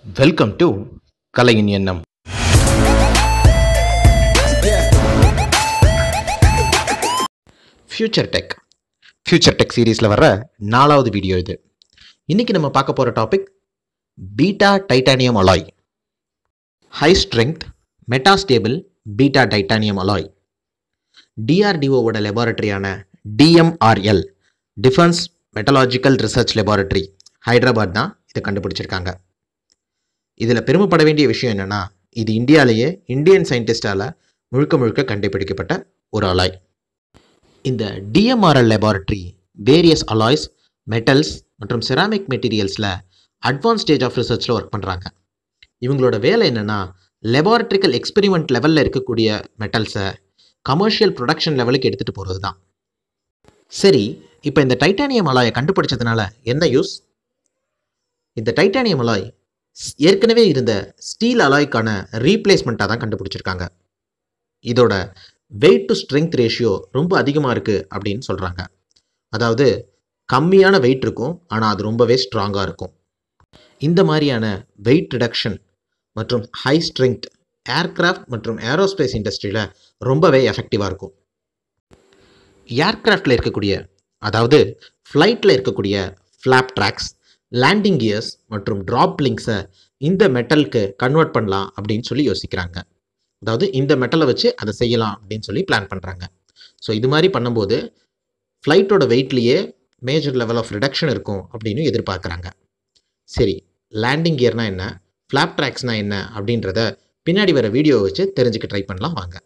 welcome to கலையின் எண்ணம் future tech future tech சீரீஸில் வர்ற நாலாவது வீடியோ இது இன்னைக்கு நம்ம பார்க்க போகிற topic beta titanium alloy high strength metastable beta titanium alloy டிஆர்டிஓவோட லெபார்ட்டரியான DMRL defence metallurgical research laboratory Hyderabad தான் இதை கண்டுபிடிச்சிருக்காங்க இதில் பெருமைப்பட வேண்டிய விஷயம் என்னென்னா இது இந்தியாவிலேயே இந்தியன் சயின்டிஸ்டால் முழுக்க முழுக்க கண்டுபிடிக்கப்பட்ட ஒரு அலாய் இந்த DMRL laboratory various alloys metals மற்றும் செராமிக் மெட்டீரியல்ஸில் அட்வான்ஸ் ஸ்டேஜ் ஆஃப் ரிசர்ச்சில் ஒர்க் பண்ணுறாங்க இவங்களோட வேலை என்னென்னா லெபார்ட்ரிக்கல் எக்ஸ்பெரிமெண்ட் லெவலில் இருக்கக்கூடிய மெட்டல்ஸை கமர்ஷியல் ப்ரொடக்ஷன் லெவலுக்கு எடுத்துகிட்டு போகிறது தான் சரி இப்போ இந்த டைட்டானியம் அலாயை கண்டுபிடிச்சதுனால என்ன யூஸ் இந்த டைட்டானியம் அலாய் ஸ்- ஏற்கனவே இருந்த ஸ்டீல் அலாய்க்கான ரீப்ளேஸ்மெண்ட்டாக தான் கண்டுபிடிச்சிருக்காங்க இதோட வெயிட் டு ஸ்ட்ரென்த் ரேஷியோ ரொம்ப அதிகமாக இருக்குது அப்படின்னு சொல்கிறாங்க அதாவது கம்மியான வெயிட் இருக்கும் ஆனால் அது ரொம்பவே ஸ்ட்ராங்காக இருக்கும் இந்த மாதிரியான வெயிட் ரிடக்ஷன் மற்றும் ஹை ஸ்ட்ரென்த் ஏர்கிராஃப்ட் மற்றும் ஏரோஸ்பேஸ் இண்டஸ்ட்ரியில் ரொம்பவே எஃபெக்டிவாக இருக்கும் ஏர்கிராஃப்டில் இருக்கக்கூடிய அதாவது ஃப்ளைட்டில் இருக்கக்கூடிய ஃப்ளாப் ட்ராக்ஸ் லேண்டிங் கியர்ஸ் மற்றும் ட்ராப் லிங்க்ஸை இந்த மெட்டலுக்கு கன்வெர்ட் பண்ணலாம் அப்படின்னு சொல்லி யோசிக்கிறாங்க அதாவது இந்த மெட்டலை வச்சு அதை செய்யலாம் அப்படின்னு சொல்லி பிளான் பண்ணுறாங்க ஸோ இது மாதிரி பண்ணும்போது ஃப்ளைட்டோட வெயிட்லேயே மேஜர் லெவல் ஆஃப் ரிடக்ஷன் இருக்கும் அப்படின்னு எதிர்பார்க்குறாங்க சரி லேண்டிங் கியர்னா என்ன ஃப்ளாப் ட்ராக்ஸ்னா என்ன அப்படின்றத பின்னாடி வர வீடியோ வச்சு தெரிஞ்சுக்க ட்ரை பண்ணலாம் வாங்க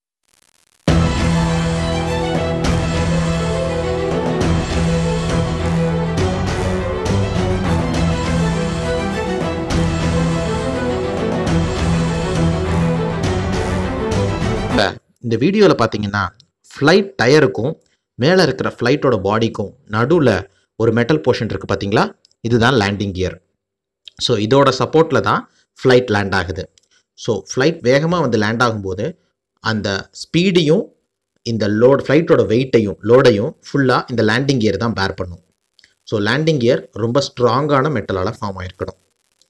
இப்ப இந்த வீடியோவில் பார்த்தீங்கன்னா ஃப்ளைட் டயருக்கும் மேலே இருக்கிற ஃப்ளைட்டோட பாடிக்கும் நடுவில் ஒரு மெட்டல் போர்ஷன் இருக்குது பார்த்தீங்களா இதுதான் லேண்டிங் கியர் ஸோ இதோட சப்போர்ட்டில் தான் ஃப்ளைட் லேண்ட் ஆகுது ஸோ ஃப்ளைட் வேகமாக வந்து லேண்ட் ஆகும்போது அந்த ஸ்பீடையும் இந்த லோட் ஃப்ளைட்டோட வெயிட்டையும் லோடையும் ஃபுல்லாக இந்த லேண்டிங் கியர் தான் பேர் பண்ணும் ஸோ லேண்டிங் கியர் ரொம்ப ஸ்ட்ராங்கான மெட்டலால் ஃபார்ம் ஆகிருக்கணும்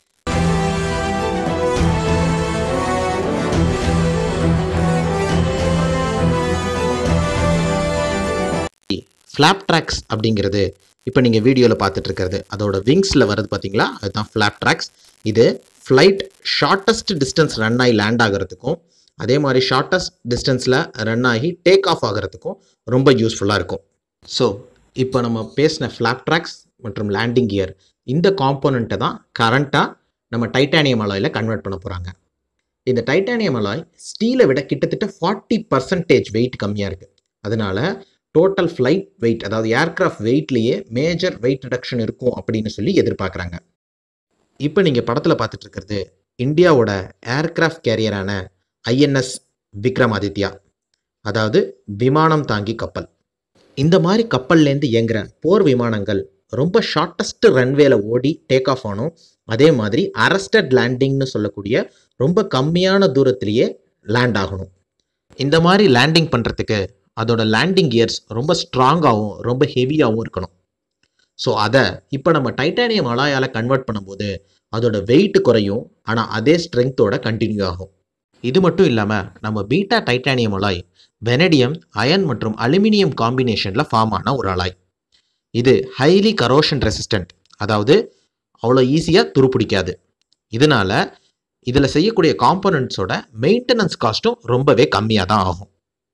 ஃப்ளாப் ட்ராக்ஸ் அப்படிங்கிறது இப்போ நீங்கள் வீடியோவில் பார்த்துட்டு இருக்கிறது அதோட விங்ஸில் வருது பார்த்தீங்களா அதுதான் ஃப்ளாப் ட்ராக்ஸ் இது ஃப்ளைட் ஷார்ட்டஸ்ட் டிஸ்டன்ஸ் ரன் ஆகி லேண்ட் ஆகிறதுக்கும் அதே மாதிரி ஷார்ட்டஸ்ட் டிஸ்டன்ஸில் ரன் ஆகி டேக் ஆஃப் ஆகிறதுக்கும் ரொம்ப யூஸ்ஃபுல்லாக இருக்கும் ஸோ இப்போ நம்ம பேசின ஃப்ளாப் ட்ராக்ஸ் மற்றும் லேண்டிங் கியர் இந்த காம்போனண்ட்டை தான் கரண்ட்டாக நம்ம டைட்டானியம் அலாயில் கன்வெர்ட் பண்ண போகிறாங்க இந்த டைட்டானியம் அலாய் ஸ்டீலை விட கிட்டத்தட்ட ஃபார்ட்டி பர்சன்டேஜ் வெயிட் கம்மியாக இருக்குது அதனால டோட்டல் ஃப்ளைட் வெயிட் அதாவது ஏர்கிராஃப்ட் வெயிட்லேயே மேஜர் வெயிட் ரிடக்ஷன் இருக்கும் அப்படின்னு சொல்லி எதிர்பார்க்குறாங்க இப்போ நீங்கள் படத்தில் பார்த்துட்டு இருக்கிறது இந்தியாவோட ஏர்கிராஃப்ட் கேரியரான ஐஎன்எஸ் விக்ரமாதித்யா அதாவது விமானம் தாங்கி கப்பல் இந்த மாதிரி கப்பல்லேருந்து இயங்குற போர் விமானங்கள் ரொம்ப ஷார்ட்டஸ்ட் ரன்வேல ஓடி டேக் ஆஃப் ஆனும் அதே மாதிரி அரஸ்டட் லேண்டிங்னு சொல்லக்கூடிய ரொம்ப கம்மியான தூரத்திலேயே லேண்ட் ஆகணும் இந்த மாதிரி லேண்டிங் பண்ணுறதுக்கு அதோட லேண்டிங் கியர்ஸ் ரொம்ப ஸ்ட்ராங்காகவும் ரொம்ப ஹெவியாகவும் இருக்கணும் ஸோ அதை இப்போ நம்ம டைட்டானியம் அலாயால் கன்வெர்ட் பண்ணும்போது அதோட வெயிட் குறையும் ஆனால் அதே ஸ்ட்ரென்த்தோட கண்டினியூ ஆகும் இது மட்டும் இல்லாமல் நம்ம beta titanium alloy vanadium iron மற்றும் அலுமினியம் காம்பினேஷனில் ஃபார்ம் ஆன ஒரு அலாய் இது ஹைலி கரோஷன் ரெசிஸ்டன்ட் அதாவது அவ்வளோ ஈஸியாக துருப்பிடிக்காது இதனால இதில் செய்யக்கூடிய காம்போனன்ட்ஸோட மெயின்டெனன்ஸ் காஸ்ட்டும் ரொம்பவே கம்மியாக தான் ஆகும்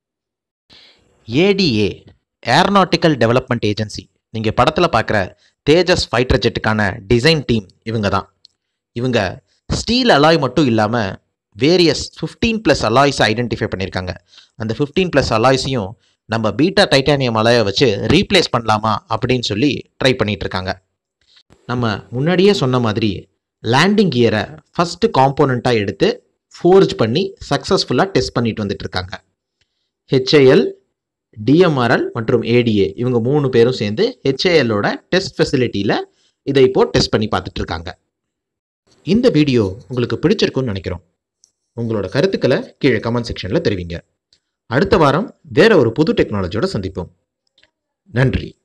ஏடிஏ ஏரோநாட்டிக்கல் டெவலப்மெண்ட் ஏஜென்சி நீங்கள் படத்தில் பார்க்குற தேஜஸ் ஃபைட்டர் ஜெட்டுக்கான டிசைன் டீம் இவங்க தான் இவங்க ஸ்டீல் அலாய் மட்டும் இல்லாமல் வேரியஸ் ஃபிஃப்டீன் ப்ளஸ் அலாய்ஸை ஐடென்டிஃபை பண்ணியிருக்காங்க அந்த ஃபிஃப்டீன் ப்ளஸ் அலாய்ஸையும் நம்ம பீட்டா டைட்டானியம் அலாயை வச்சு ரீப்ளேஸ் பண்ணலாமா அப்படின்னு சொல்லி ட்ரை பண்ணிட்டு இருக்காங்க நம்ம முன்னாடியே சொன்ன மாதிரி லேண்டிங் கியரை ஃபஸ்ட்டு காம்போனண்ட்டாக எடுத்து ஃபோர்ஜ் பண்ணி சக்ஸஸ்ஃபுல்லாக டெஸ்ட் பண்ணிட்டு வந்துட்டு இருக்காங்க ஹெச்ஏஎல் டிஎம்ஆர்எல் மற்றும் ஏடிஏ இவங்க மூணு பேரும் சேர்ந்து ஹெச்ஏஎல்லோட டெஸ்ட் ஃபெசிலிட்டியில் இதை இப்போ டெஸ்ட் பண்ணி பார்த்துட்டு இருக்காங்க இந்த வீடியோ உங்களுக்கு பிடிச்சிருக்கும்னு நினைக்கிறோம் உங்களோட கருத்துக்களை கீழே கமெண்ட் செக்ஷனில் தெரிவிங்க அடுத்த வாரம் வேற ஒரு புது டெக்னாலஜியோட சந்திப்போம் நன்றி